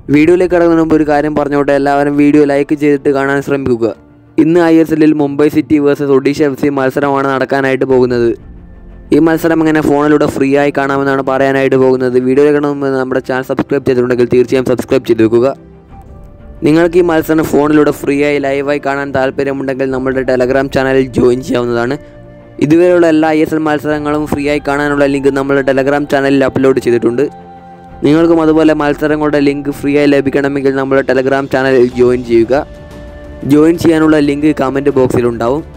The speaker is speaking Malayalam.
വീഡിയോയിലേക്ക് കിടക്കുന്നതിന് മുമ്പ് ഒരു കാര്യം പറഞ്ഞോട്ടെ എല്ലാവരും വീഡിയോ ലൈക്ക് ചെയ്തിട്ട് കാണാൻ ശ്രമിക്കുക ഇന്ന് ഐ എസ് എല്ലിൽ Mumbai city versus Odisha F C മത്സരമാണ് നടക്കാനായിട്ട് പോകുന്നത് ഈ മത്സരം ഇങ്ങനെ ഫോണിലൂടെ ഫ്രീ ആയി കാണാമെന്നാണ് പറയാനായിട്ട് പോകുന്നത് വീഡിയോ കാണുമ്പോൾ നമ്മുടെ ചാനൽ സബ്സ്ക്രൈബ് ചെയ്തിട്ടുണ്ടെങ്കിൽ തീർച്ചയായും സബ്സ്ക്രൈബ് ചെയ്ത് വെക്കുക നിങ്ങൾക്ക് ഈ മത്സരം ഫോണിലൂടെ ഫ്രീ ആയി ലൈവായി കാണാൻ താല്പര്യമുണ്ടെങ്കിൽ നമ്മുടെ ടെലഗ്രാം ചാനലിൽ ജോയിൻ ചെയ്യാവുന്നതാണ് ഇതുവരെയുള്ള എല്ലാ ഐ എസ് എൽ മത്സരങ്ങളും ഫ്രീ ആയി കാണാനുള്ള ലിങ്ക് നമ്മുടെ ടെലഗ്രാം ചാനലിൽ അപ്ലോഡ് ചെയ്തിട്ടുണ്ട് നിങ്ങൾക്കും അതുപോലെ മത്സരങ്ങളുടെ ലിങ്ക് ഫ്രീ ആയി ലഭിക്കണമെങ്കിൽ നമ്മുടെ ടെലഗ്രാം ചാനലിൽ ജോയിൻ ചെയ്യുക ജോയിൻ ചെയ്യാനുള്ള ലിങ്ക് കമൻറ്റ് ബോക്സിലുണ്ടാവും